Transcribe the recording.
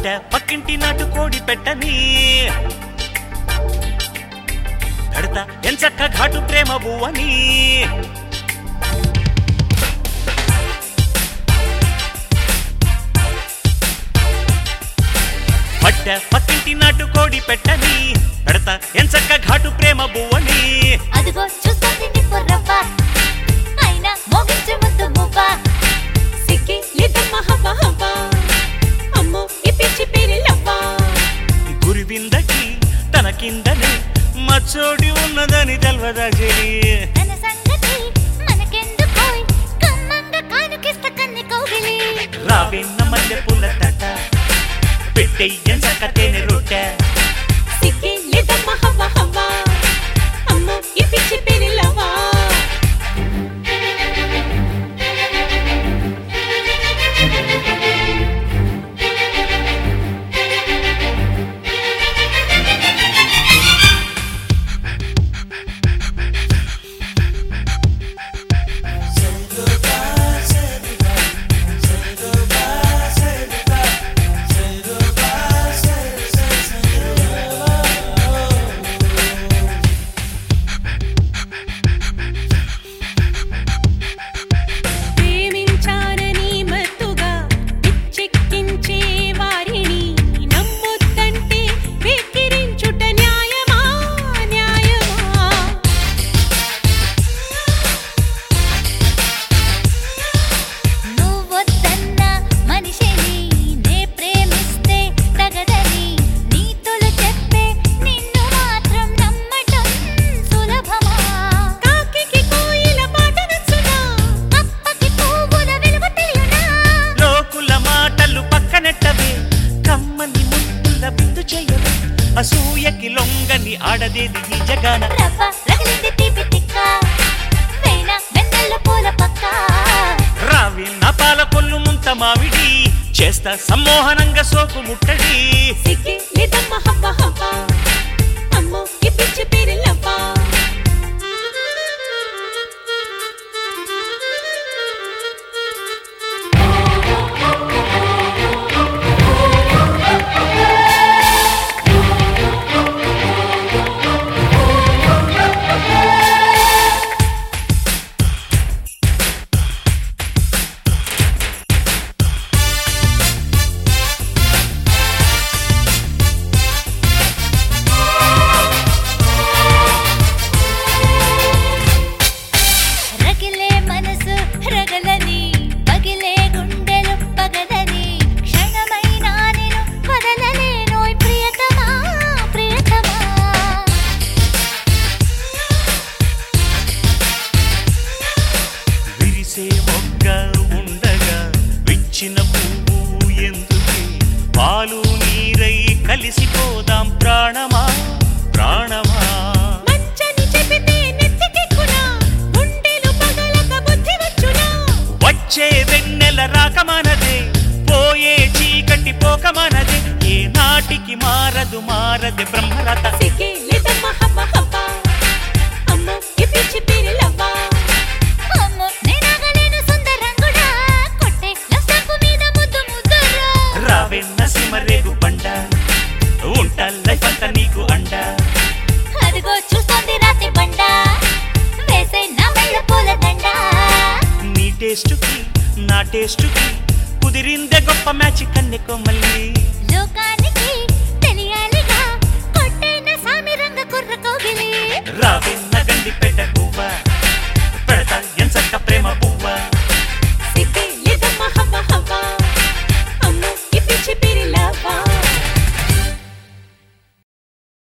పట్ట పక్కింటి నాటు కోడి పెట్టని పెడతా ఎంచక్క ఘాటు ప్రేమ బువ్వని పట్ట పక్కింటి నాటు కోడి పెట్టని పెడతా ఎంచక్క ఘాటు ప్రేమ బువ్వని అదిగో చూస్తుంది నీ పొర్రవ్వ అయినా మోగించే ముద్దు మువ్వ సిక్కి లేదమ్మ హవ్వ హవ్వ అమ్మో ఈ పిచ్చి పేరు లవ్వ గురివిందకి తన కిందనే మచ్చోడి ఉన్నదని తెల్వదా చెలి తన సంగతి మనకెందుకోయ్ కమ్మంగా కానుకిస్త కన్ని కౌగిలి రావిన్న మల్లె పూల తట పెట్టెయ్యం చక్కతేనె రొట్టె సిక్కి లేదమ్మ హవ్వ హవ్వ అమ్మో ఈ పిచ్చి పేరు లవ్వ ప్రేమించానని మత్తుగా పిచ్చెక్కించే వారిని నమ్మొద్దంటే వెక్కిరించుట న్యాయమా న్యాయమా నువ్వొద్దన్న మనిషిని నే ప్రేమిస్తే తగదని నీతులు చెప్పే నిన్ను మాత్రం నమ్మటం సులభమా కాకికి కోయిల పాట నచ్చునా కప్పకి పువ్వుల విలువ తెలియనా లోకుల మాటలు పక్కనెట్టవే కమ్మని ముద్దుల బిందు చెయ్యవే అసూయకి లొంగని ఆడదేది ఈ జగాన రవ్వ రగిలింది తీపి తిక్క వేణ వెన్నెల పూల పక్క రావి నా పాల కొల్లు ముంత మావిడి చేస్తా సమ్మోహనంగా సోకు ముట్టడి సిక్కి లేదమ్మ హవ్వ హవ్వ అమ్మో ఈ పిచ్చి పేరు లవ్వ రగిలే మనసు రగలని పగిలే గుండెలు పగలని క్షణమైనా నేను వదలలేనోయ్ ప్రియతమా ప్రియతమా విరిసే మొగ్గ ఉండగా విచ్చిన పువ్వు ఎందుకే పాలు నీరై కలిసిపోదాం ప్రాణమా ప్రాణమా మంచని చెబితే నెత్తికెక్కునా గుండెలు పగలక బుద్ధి వచ్చునా వచ్చే వెన్నెల రాకమానదే పోయే చీకటి పోకమానదే ఏ నాటికి మారదు మారదే బ్రహ్మరథ సిక్కి లేదమ్మ హవ్వ హవ్వ అమ్మో ఈ పిచ్చి పేరు లవ్వ అమ్మో నేనాగలేను సుందరంగుడా కొట్టే లస్టకు మీద ముద్దు ముద్దురా రావెన్న సిమరేగు పండ ఉంటా లైఫ్ అంతా నీకు అండ అదిగో చూస్తోంది రాతి బండ వేసే నా మెళ్ళ పూల దండ నీ టేస్టుకి నా టేస్టుకి కుదిరిందే గొప్ప మ్యాచ్ కన్నె కొమ్మల్లి లోకానికి తెలియాలిగా కొట్టైన సామి రంగ కుర్ర కోగిలి రావెన్న గండి పెట్ట గువ్వ